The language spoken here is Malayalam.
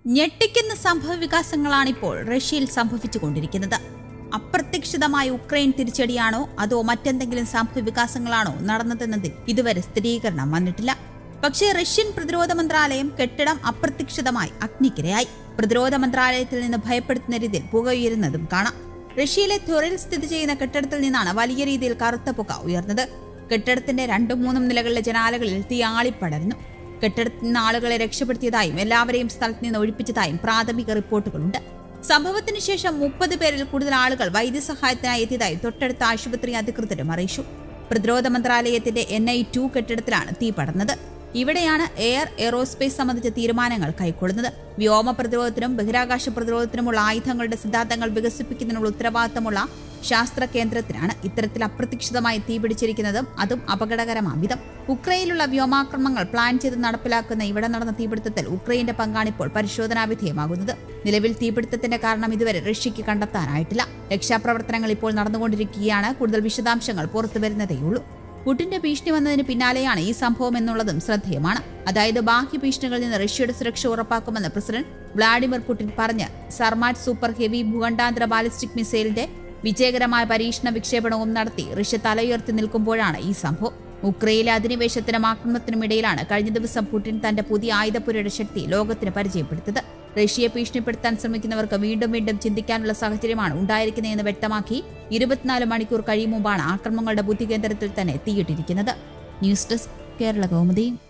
ഞെട്ടിക്കുന്ന സംഭവ വികാസങ്ങളാണിപ്പോൾ റഷ്യയിൽ സംഭവിച്ചുകൊണ്ടിരിക്കുന്നത് അപ്രതീക്ഷിതമായ ഉക്രൈൻ തിരിച്ചടിയാണോ അതോ മറ്റെന്തെങ്കിലും സംഭവ വികാസങ്ങളാണോ നടന്നതെന്നതിൽ ഇതുവരെ സ്ഥിരീകരണം വന്നിട്ടില്ല പക്ഷേ റഷ്യൻ പ്രതിരോധ മന്ത്രാലയം കെട്ടിടം അപ്രതീക്ഷിതമായി അഗ്നിക്കിരയായി പ്രതിരോധ മന്ത്രാലയത്തിൽ നിന്ന് ഭയപ്പെടുത്തുന്ന രീതിയിൽ പുക ഉയരുന്നതും കാണാം റഷ്യയിലെ ത്വറിൽ സ്ഥിതി ചെയ്യുന്ന കെട്ടിടത്തിൽ നിന്നാണ് വലിയ രീതിയിൽ കറുത്ത പുക ഉയർന്നത് കെട്ടിടത്തിന്റെ രണ്ടും മൂന്നും നിലകളിലെ ജനാലകളിൽ തീ ആളിപ്പടർന്നു കെട്ടിടത്തിൽ നിന്ന് ആളുകളെ രക്ഷപ്പെടുത്തിയതായും എല്ലാവരെയും സ്ഥലത്ത് നിന്ന് ഒഴിപ്പിച്ചതായും പ്രാഥമിക റിപ്പോർട്ടുകളുണ്ട് സംഭവത്തിന് ശേഷം മുപ്പത് പേരിൽ കൂടുതൽ ആളുകൾ വൈദ്യസഹായത്തിനായി എത്തിയതായി തൊട്ടടുത്ത ആശുപത്രി അധികൃതരും അറിയിച്ചു പ്രതിരോധ മന്ത്രാലയത്തിന്റെ എൻ ഐ ടു കെട്ടിടത്തിലാണ് തീ പടർന്നത് ഇവിടെയാണ് എയർ എയറോസ്പേസ് സംബന്ധിച്ച തീരുമാനങ്ങൾ കൈക്കൊള്ളുന്നത് വ്യോമ പ്രതിരോധത്തിനും ബഹിരാകാശ പ്രതിരോധത്തിനുമുള്ള ആയുധങ്ങളുടെ സിദ്ധാന്തങ്ങൾ വികസിപ്പിക്കുന്നതിനുള്ള ഉത്തരവാദിത്തമുള്ള ശാസ്ത്ര കേന്ദ്രത്തിനാണ് ഇത്തരത്തിൽ അപ്രതീക്ഷിതമായി തീപിടിച്ചിരിക്കുന്നതും അതും അപകടകരമാം വിധം ഉക്രൈനിലുള്ള വ്യോമാക്രമണങ്ങൾ പ്ലാൻ ചെയ്ത് നടപ്പിലാക്കുന്ന ഇവിടെ നടന്ന തീപിടുത്തത്തിൽ ഉക്രൈന്റെ പങ്കാണിപ്പോൾ പരിശോധനാ വിധേയമാകുന്നത് നിലവിൽ തീപിടുത്തത്തിന്റെ കാരണം ഇതുവരെ റഷ്യയ്ക്ക് കണ്ടെത്താനായിട്ടില്ല രക്ഷാപ്രവർത്തനങ്ങൾ ഇപ്പോൾ നടന്നുകൊണ്ടിരിക്കുകയാണ് കൂടുതൽ വിശദാംശങ്ങൾ പുറത്തുവരുന്നതേയുള്ളൂ പുടിന്റെ ഭീഷണി വന്നതിന് പിന്നാലെയാണ് ഈ സംഭവം എന്നുള്ളതും ശ്രദ്ധേയമാണ് അതായത് ബാഹ്യ ഭീഷണികളിൽ നിന്ന് റഷ്യയുടെ സുരക്ഷ ഉറപ്പാക്കുമെന്ന് പ്രസിഡന്റ് വ്ളാഡിമിർ പുടിൻ പറഞ്ഞ് സർമാറ്റ് സൂപ്പർ ഹെവി ഭൂഖണ്ഡാന്തര ബാലിസ്റ്റിക് മിസൈലിന്റെ വിജയകരമായ പരീക്ഷണ വിക്ഷേപണവും നടത്തി റഷ്യ തലയുയർത്തി നിൽക്കുമ്പോഴാണ് ഈ സംഭവം ഉക്രൈനിലെ അധിനിവേശത്തിനും ആക്രമണത്തിനും ഇടയിലാണ് കഴിഞ്ഞ ദിവസം പുടിൻ തന്റെ പുതിയ ആയുധപുരയുടെ ശക്തി ലോകത്തിന് പരിചയപ്പെടുത്തിയത് റഷ്യയെ ഭീഷണിപ്പെടുത്താൻ ശ്രമിക്കുന്നവർക്ക് വീണ്ടും വീണ്ടും ചിന്തിക്കാനുള്ള സാഹചര്യമാണ് ഉണ്ടായിരിക്കുന്നതെന്ന് വ്യക്തമാക്കി ഇരുപത്തിനാല് മണിക്കൂർ കഴിയും മുമ്പാണ് ആക്രമണങ്ങളുടെ ബുദ്ധികേന്ദ്രത്തിൽ തന്നെ തീയിട്ടിരിക്കുന്നത് ന്യൂസ് ഡെസ്ക് കേരള കൗമുദി